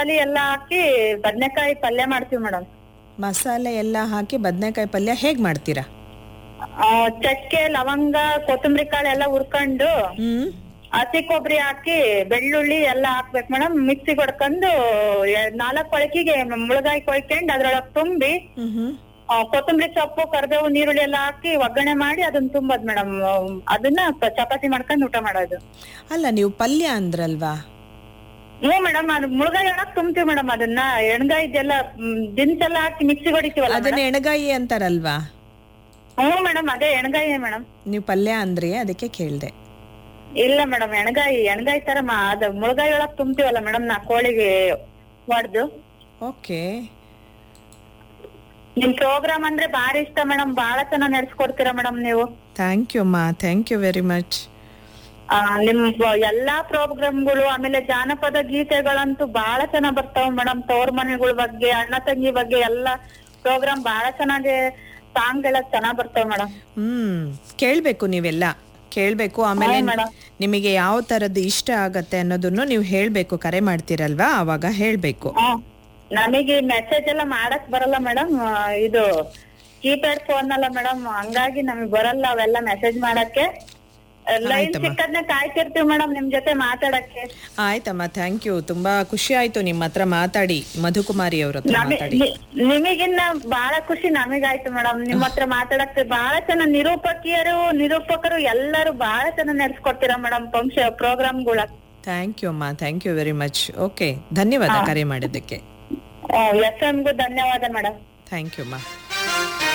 ಮಸಾಲೆ ಎಲ್ಲ ಹಾಕಿ ಬದ್ನೆಕಾಯಿ ಪಲ್ಯ ಮಾಡ್ತೀವಿ ಮೇಡಮ್ ಮಸಾಲೆ ಎಲ್ಲ ಹಾಕಿ ಬದನೆಕಾಯಿ ಪಲ್ಯ ಹೇಗ್ ಮಾಡ್ತೀರಾ ಚಕ್ಕೆ ಲವಂಗ ಕೊತ್ತಂಬರಿ ಕಾಳು ಎಲ್ಲ ಹುರ್ಕೊಂಡು ಹ್ಮ್ ಹಸಿ ಕೊಬ್ಬರಿ ಹಾಕಿ ಬೆಳ್ಳುಳ್ಳಿ ಎಲ್ಲ ಹಾಕ್ಬೇಕು ಮೇಡಮ್ ಮಿಕ್ಸಿಗೆ ಹೊಡ್ಕೊಂಡು ಎ- ನಾಲ್ಕು ಕೊಳಕಿಗೆ ಮುಳಗಾಯಿ ಕೊಯ್ಕೊಂಡು ಅದ್ರೊಳಗ್ ತುಂಬಿ ಹ್ಮ್ ಹ್ಮ್ ಆ, ಕೊತ್ತಂಬರಿ ಸೊಪ್ಪು ಕರಿಬೇವು ನೀರುಳ್ಳಿ ಎಲ್ಲ ಹಾಕಿ ಒಗ್ಗರಣೆ ಮಾಡಿ ಅದನ್ನ ತುಂಬದ್ ಮೇಡಮ್ ಅದನ್ನ ಪ- ಚಪಾತಿ ಮಾಡ್ಕೊಂಡು ಊಟ ಮಾಡೋದು ಅಲ್ಲ ನೀವು ಪಲ್ಯ ಅಂದ್ರಲ್ವಾ ಹ್ಞೂ ಮೇಡಮ್ ಅದು ಮುಳುಗಾಯಿ ಒಳಗ್ ತುಂಬ್ತೀವಿ ಮೇಡಮ್ ಅದನ್ನ ಎಣ್ಗಾಯಿ ಇದೆಲ್ಲ ದಿನಸೆಲ್ಲ ಹಾಕಿ ಮಿಕ್ಸಿಗೆ ಹೊಡಿತೀವಲ್ಲ ಅದನ್ನ ಎಣಗಾಯಿ ಅಂತಾರಲ್ವಾ ಹ್ಞೂ ಮೇಡಮ್ ಅದೇ ಎಣ್ಗಾಯಿ ಮೇಡಮ್ ನೀವು ಪಲ್ಯ ಅಂದ್ರಿ ಅದಕ್ಕೆ ಕೇಳ್ದೆ ಇಲ್ಲ ಮೇಡಮ್ ಎಣ್ಗಾಯಿ ಎಣ್ಗಾಯಿ ತರ ಮಾ- ಅದು ಮುಳುಗಾಯಿ ಒಳಗ್ ತುಂಬ್ತೀವಲ್ಲ ಮೇಡಮ್ ನಾ ಕೋಳಿಗೆ ಹೊಡ್ದು ಓಕೆ ನಿಮ್ ಪ್ರೋಗ್ರಾಮ್ ಅಂದ್ರೆ ಬಾರಿ ಇಷ್ಟ ಮೇಡಮ್ ಬಹಳ ಚೆನ್ನಾಗ್ ನಡ್ಸ್ಕೊಡ್ತೀರಾ ಮೇಡಮ್ ನೀವು ಥ್ಯಾಂಕ್ ಯು ಅಮ್ಮ ಥ್ಯಾಂಕ್ ಯು ವೆರಿ ಮಚ್ ಆ, ನಿಮ್ ಬ- ಎಲ್ಲಾ ಪ್ರೋಗ್ರಾಮ್ಗಳು ಆಮೇಲೆ ಜಾನಪದ ಗೀತೆಗಳಂತೂ ಬಹಳ ಚೆನ್ನಾಗ್ ಬರ್ತಾವ ಮೇಡಮ್ ತವ್ರ ಮನೆಗಳ ಬಗ್ಗೆ ಅಣ್ಣ ತಂಗಿ ಬಗ್ಗೆ ಎಲ್ಲಾ ಪ್ರೋಗ್ರಾಮ್ ಬಹಳ ಚೆನ್ನಾಗಿ ಸಾಂಗ್ ಎಲ್ಲ ಚೆನ್ನಾಗ್ ಬರ್ತಾವ ಮೇಡಮ್ ಹ್ಮ್ ಕೇಳ್ಬೇಕು ನೀವೆಲ್ಲ ಕೇಳ್ಬೇಕು ಆಮೇಲೆ ಹಾ, madam. ನಿಮಗೆ ಯಾವ ತರದ್ದು ಇಷ್ಟ ಆಗತ್ತೆ ಅನ್ನೋದನ್ನು ನೀವು ಹೇಳ್ಬೇಕು ಕರೆ ಮಾಡ್ತೀರಲ್ವಾ ಅವಾಗ ಹೇಳ್ಬೇಕು ನಮಗೆ ಮೆಸೇಜ್ ಎಲ್ಲ ಮಾಡಕ್ ಬರಲ್ಲ ಮೇಡಮ್ ಇದು ಕೀಪ್ಯಾಡ್ ಫೋನ್ ಅಲ್ಲ ಮೇಡಮ್ ಹಂಗಾಗಿ ನಮಗ್ ಬರಲ್ಲ ಅವೆಲ್ಲ ಮೆಸೇಜ್ ಮಾಡಕ್ಕೆ ಲೈನ್ ಆಯ್ತಮ್ಮ. ಸಿಕ್ಕದ್ನ ಕಾಯ್ತಿರ್ತೀವಿ ಮೇಡಮ್ ನಿಮ್ ಜೊತೆ ಮಾತಾಡಕ್ಕೆ ಆಯ್ತಮ್ಮ ಥ್ಯಾಂಕ್ ಯು ತುಂಬಾ ಖುಷಿ ಆಯ್ತು ನಿಮ್ಮ ಹತ್ರ ಮಾತಾಡಿ ಮಧುಕುಮಾರಿ ಅವ್ರ ಹತ್ರ ನಮಿ- ಮಾತಾಡಿ ನಿ- ನಿಮಗಿನ್ನ ಬಹಳ ಖುಷಿ ನಮಗಾಯ್ತು ಮೇಡಮ್ ನಿಮ್ ಹತ್ರ ಮಾತಾಡಕ್ಕೆ ಬಹಳ ಚೆನ್ನಾಗ್ ನಿರೂಪಕಿಯರು ನಿರೂಪಕರು ಎಲ್ಲರೂ ಬಹಳ ಚೆನ್ನಾಗ್ ನಡ್ಸ್ಕೊಡ್ತೀರಾ ಮೇಡಮ್ ಫಂಕ್ಷನ್ ಪ್ರೋಗ್ರಾಮ್ಗಳ ಥ್ಯಾಂಕ್ ಯು ಅಮ್ಮ thank you very much okay ಧನ್ಯವಾದ ಕರೆ ಮಾಡಿದ್ದಕ್ಕೆ ಎಫ್ ಎಮ್ಗೂ ಧನ್ಯವಾದ ಮೇಡಮ್ ಥ್ಯಾಂಕ್ ಯು ಅಮ್ಮ